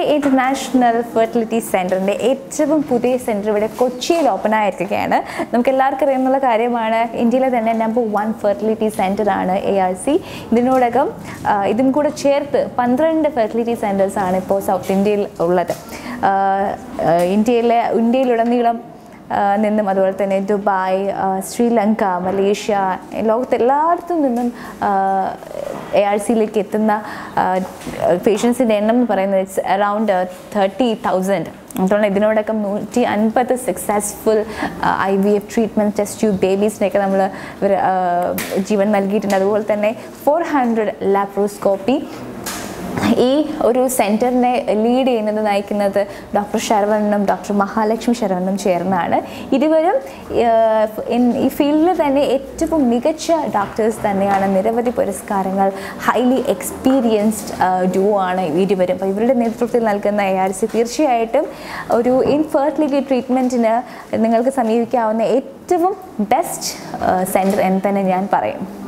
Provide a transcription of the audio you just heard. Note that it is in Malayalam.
ഇൻ്റർനാഷണൽ ഫെർട്ടിലിറ്റി സെൻറ്ററിൻ്റെ ഏറ്റവും പുതിയ സെൻറ്റർ ഇവിടെ കൊച്ചിയിൽ ഓപ്പൺ ആയിരിക്കുകയാണ് നമുക്ക് എല്ലാവർക്കും അറിയുന്നുള്ള കാര്യമാണ് ഇന്ത്യയിലെ തന്നെ നമ്പർ വൺ ഫെർട്ടിലിറ്റി സെൻറ്ററാണ് എ ആർ സി ഇതിനോടകം ആ, ഇതും കൂടെ ചേർത്ത് പന്ത്രണ്ട് ഫെർട്ടിലിറ്റി സെൻറ്റേഴ്സാണ് ഇപ്പോൾ സൗത്ത് ഇന്ത്യയിൽ ഉള്ളത് ആ, ആ, ഇന്ത്യയിലെ ഇന്ത്യയിലുടനീളം ആ, നിന്നും അതുപോലെ തന്നെ ദുബായ് ആ, ശ്രീലങ്ക മലേഷ്യ ലോകത്ത് എല്ലായിടത്തും നിന്നും എ ആർ സിയിലേക്ക് എത്തുന്ന പേഷ്യൻസിൻ്റെ എണ്ണം എന്ന് പറയുന്നത് ഇറ്റ്സ് അറൗണ്ട് തേർട്ടി തൗസൻഡ് അതുകൊണ്ട് ഇതിനോടൊപ്പം നൂറ്റി അൻപത് successful I V F treatment test tube ബേബീസിനെയൊക്കെ നമ്മൾ ഇവർ ജീവൻ നൽകിയിട്ടുണ്ട് അതുപോലെ തന്നെ ഫോർ ഹൺഡ്രഡ് ലാപ്രോസ്കോപ്പി ഈ ഒരു സെൻറ്ററിനെ ലീഡ് ചെയ്യുന്നത് നയിക്കുന്നത് ഡോക്ടർ ശരവണനും ഡോക്ടർ മഹാലക്ഷ്മി ശരവണനും ചേർന്നാണ് ഇരുവരും ഏഹ്, ഇൻ- ഈ ഫീൽഡിൽ തന്നെ ഏറ്റവും മികച്ച ഡോക്ടേഴ്സ് തന്നെയാണ് നിരവധി പുരസ്കാരങ്ങൾ ഹൈലി എക്സ്പീരിയൻസ്ഡ് ഡൂ ആണ് ഇരുവരും അപ്പോൾ ഇവരുടെ നേതൃത്വത്തിൽ നൽകുന്ന എ ആർ സി തീർച്ചയായിട്ടും ഒരു ഇൻഫെർട്ടിലിറ്റി ട്രീറ്റ്മെൻറ്റിന് നിങ്ങൾക്ക് സമീപിക്കാവുന്ന ഏറ്റവും ബെസ്റ്റ് സെൻറ്റർ എന്ന് തന്നെ ഞാൻ പറയും